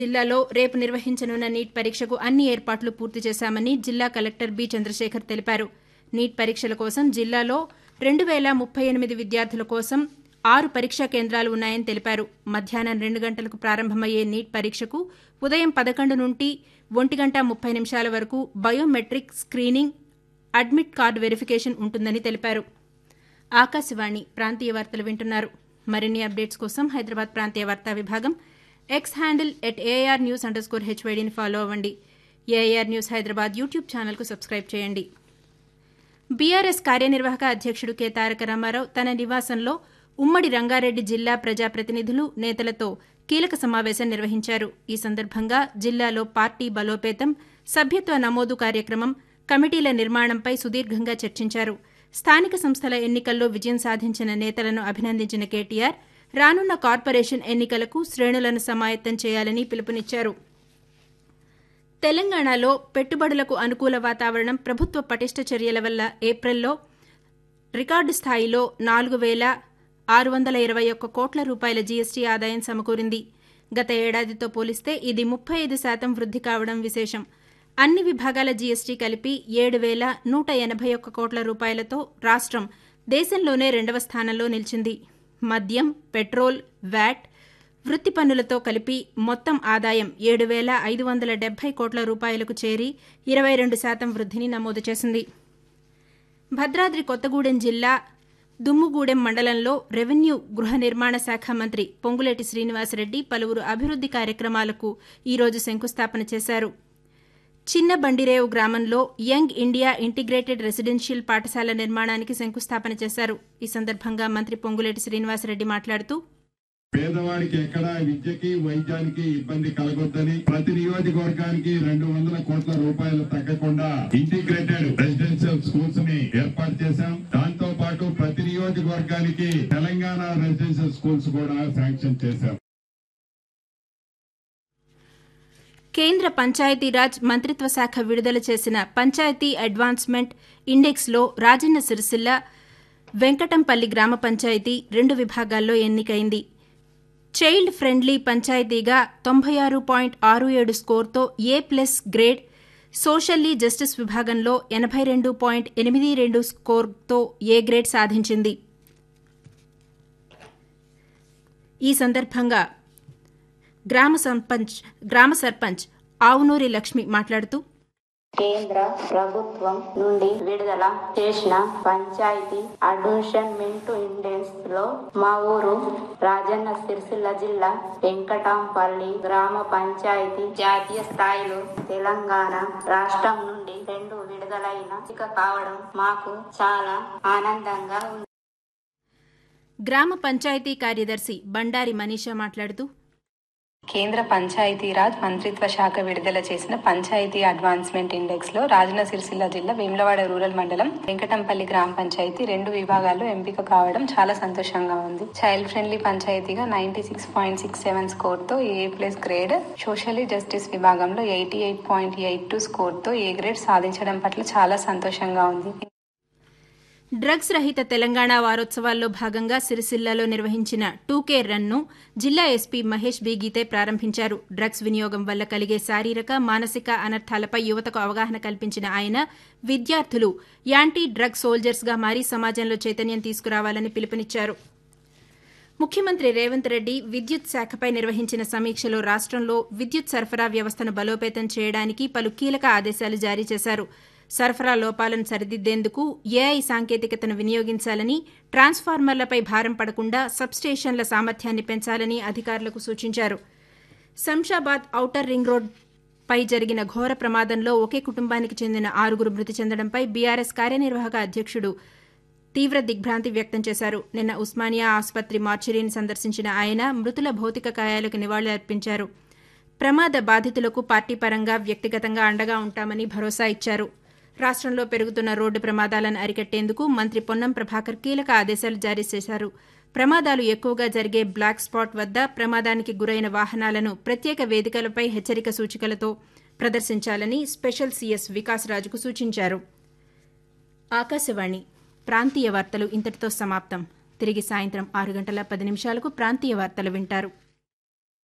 జిల్లాలో రేపు నిర్వహించనున్న నీట్ పరీక్షకు అన్ని ఏర్పాట్లు పూర్తి చేశామని జిల్లా కలెక్టర్ బి చంద్రశేఖర్ తెలిపారు నీట్ పరీక్షల కోసం జిల్లాలో రెండు వేల ముప్పై ఎనిమిది విద్యార్థుల కోసం ఆరు పరీక్షా కేంద్రాలు ఉన్నాయని తెలిపారు మధ్యాహ్నం రెండు గంటలకు ప్రారంభమయ్యే నీట్ పరీక్షకు ఉదయం పదకొండు నుండి ఒంటి గంట ముప్పై నిమిషాల వరకు biometric screening admit card verification ఉంటుందని తెలిపారు ఆకాశవాణి ప్రాంతీయ వార్తలు వింటున్నారు మరిన్ని అప్డేట్స్ కోసం హైదరాబాద్ ప్రాంతీయ వార్తా విభాగం X handle at AIR news under score హెచ్వైడీని ఫాలో అవ్వండి ఏఆర్ న్యూస్ హైదరాబాద్ యూట్యూబ్ ఛానల్కు సబ్స్క్రైబ్ చేయండి బీఆర్ఎస్ కార్యనిర్వాహక అధ్యక్షుడు కె తారక రామారావు తన నివాసంలో ఉమ్మడి రంగారెడ్డి జిల్లా ప్రజాప్రతినిధులు నేతలతో కీలక సమావేశం నిర్వహించారు ఈ సందర్భంగా జిల్లాలో పార్టీ బలోపేతం సభ్యత్వ నమోదు కార్యక్రమం కమిటీల నిర్మాణంపై సుదీర్ఘంగా చర్చించారు స్థానిక సంస్థల ఎన్నికల్లో విజయం సాధించిన నేతలను అభినందించిన కేటీఆర్ రానున్న కార్పొరేషన్ ఎన్నికలకు శ్రేణులను సమాయత్తం చేయాలని పిలుపునిచ్చారు తెలంగాణలో పెట్టుబడులకు అనుకూల వాతావరణం ప్రభుత్వ పటిష్ట చర్యల వల్ల ఏప్రిల్లో రికార్డు స్థాయిలో నాలుగు వేల ఆరు వందల ఇరవై ఒక్క కోట్ల రూపాయల జీఎస్టీ ఆదాయం సమకూరింది గత ఏడాదితో పోలిస్తే ఇది ముప్పై ఐదు శాతం వృద్ధి కావడం విశేషం అన్ని విభాగాల జీఎస్టీ కలిపి ఏడు వేల నూట ఎనభై ఒక్క కోట్ల రూపాయలతో రాష్ట్రం దేశంలోనే రెండవ స్థానంలో నిలిచింది మద్యం పెట్రోల్ వ్యాట్ వృత్తి పన్నులతో కలిపి మొత్తం ఆదాయం ఏడు వేల ఐదు వందల డెబ్బై కోట్ల రూపాయలకు చేరి ఇరవై రెండు శాతం వృద్ధిని నమోదు చేసింది భద్రాద్రి కొత్తగూడెం జిల్లా దుమ్ముగూడెం మండలంలో రెవెన్యూ గృహ నిర్మాణ శాఖ మంత్రి పొంగులేటి శ్రీనివాసరెడ్డి పలువురు అభివృద్ది కార్యక్రమాలకు ఈరోజు శంకుస్థాపన చేశారు చిన్న బండిరేవు గ్రామంలో యంగ్ ఇండియా ఇంటిగ్రేటెడ్ రెసిడెన్షియల్ పాఠశాల నిర్మాణానికి శంకుస్థాపన చేశారు ఈ సందర్భంగా మంత్రి పొంగులేటి శ్రీనివాసరెడ్డి మాట్లాడుతూ పేదవాడికి ఎక్కడ విద్యకి వైద్యానికి ఇబ్బంది కలగొద్దని ప్రతి నియోజకవర్గానికి రెండు వందల కోట్ల రూపాయలు తగ్గకుండా ఇంటిగ్రేటెడ్ రెసిడెన్షియల్ స్కూల్స్ ని ఏర్పాటు చేశాం దాంతో పాటు ప్రతి నియోజకవర్గానికి తెలంగాణ రెసిడెన్షియల్ స్కూల్స్ కూడా శాంక్షన్ చేశాం కేంద్ర పంచాయతీరాజ్ మంత్రిత్వ శాఖ విడుదల చేసిన పంచాయతీ అడ్వాన్స్మెంట్ ఇండెక్స్లో రాజన్న సిరిసిల్ల వెంకటంపల్లి గ్రామ పంచాయతీ రెండు విభాగాల్లో ఎన్నికైంది చైల్డ్ ఫ్రెండ్లీ పంచాయతీగా తొంభై ఆరు పాయింట్ ఆరు ఏడు స్కోర్తో A plus grade socially justice విభాగంలో ఎనభై రెండు పాయింట్ ఎనిమిది రెండు స్కోర్తో ఏ గ్రేడ్ సాధించింది ఈ సందర్భంగా గ్రామ సర్పంచ్ గ్రామ సర్పంచ్ ఆవునూరి లక్ష్మి మాట్లాడుతూ కేంద్ర ప్రభుత్వం నుండి విడుదల చేసిన పంచాయతీ అడ్మిషన్మెంట్ ఇండెక్స్ లో మా ఊరు రాజన్న సిరిసిల్ల జిల్లా వెంకటాంపల్లి గ్రామ పంచాయతీ జాతీయ స్థాయిలో తెలంగాణ రాష్ట్రం నుండి రెండు విడుదలైన ఇక కావడం మాకు చాలా ఆనందంగా ఉంది గ్రామ పంచాయతీ కార్యదర్శి బండారి మనీషా మాట్లాడుతూ కేంద్ర పంచాయతీరాజ్ మంత్రిత్వ శాఖ విడుదల చేసిన పంచాయతీ అడ్వాన్స్మెంట్ ఇండెక్స్ లో రాజన్న సిరిసిల్ల జిల్లా వేములవాడ రూరల్ మండలం వెంకటంపల్లి గ్రామ పంచాయతీ రెండు విభాగాల్లో ఎంపిక కావడం చాలా సంతోషంగా ఉంది చైల్డ్ ఫ్రెండ్లీ పంచాయతీగా ninety six point six seven score తో A plus grade socially justice విభాగంలో eighty eight point eight two score తో ఏ గ్రేడ్ సాధించడం పట్ల చాలా సంతోషంగా ఉంది డ్రగ్స్ రహిత తెలంగాణ వారోత్సవాల్లో భాగంగా సిరిసిల్లలో నిర్వహించిన టూకే రన్ను జిల్లా ఎస్పీ మహేష్ బీగీతే ప్రారంభించారు డ్రగ్స్ వినియోగం వల్ల కలిగే శారీరక మానసిక అనర్థాలపై యువతకు అవగాహన కల్పించిన ఆయన విద్యార్థులు యాంటీ డ్రగ్ సోల్జర్స్గా మారి సమాజంలో చైతన్యం తీసుకురావాలని పిలుపునిచ్చారు ముఖ్యమంత్రి రేవంత్ రెడ్డి విద్యుత్ శాఖపై నిర్వహించిన సమీక్షలో రాష్టంలో విద్యుత్ సరఫరా వ్యవస్థను బలోపేతం చేయడానికి పలు కీలక ఆదేశాలు జారీ చేశారు సరఫరా లోపాలను సరిదిద్దేందుకు ఏఐ సాంకేతికతను వినియోగించాలని ట్రాన్స్ఫార్మర్లపై భారం పడకుండా సబ్స్టేషన్ల సామర్థ్యాన్ని పెంచాలని అధికారులకు సూచించారు శంషాబాద్ ఔటర్ రింగ్ రోడ్ పై జరిగిన ఘోర ప్రమాదంలో ఒకే కుటుంబానికి చెందిన ఆరుగురు మృతి చెందడంపై బీఆర్ఎస్ కార్యనిర్వాహక అధ్యక్షుడు తీవ్ర దిగ్భ్రాంతి వ్యక్తం చేశారు నిన్న ఉస్మానియా ఆసుపత్రి మార్చురీని సందర్శించిన ఆయన మృతుల భౌతిక కాయాలకు నివాళులర్పించారు ప్రమాద బాధితులకు పార్టీ పరంగా వ్యక్తిగతంగా అండగా ఉంటామని భరోసా ఇచ్చారు రాష్ట్రంలో పెరుగుతున్న రోడ్డు ప్రమాదాలను అరికట్టేందుకు మంత్రి పొన్నం ప్రభాకర్ కీలక ఆదేశాలు జారీ చేశారు ప్రమాదాలు ఎక్కువగా జరిగే బ్లాక్ స్పాట్ వద్ద ప్రమాదానికి గురైన వాహనాలను ప్రత్యేక వేదికలపై హెచ్చరిక సూచికలతో ప్రదర్శించాలని స్పెషల్ సీఎస్ వికాస్ రాజుకు సూచించారు ఆకాశవాణి ప్రాంతీయ వార్తలు ఇంతటితో సమాప్తం తిరిగి సాయంత్రం ఆరు గంటల పది నిమిషాలకు ప్రాంతీయ వార్తలు వింటారు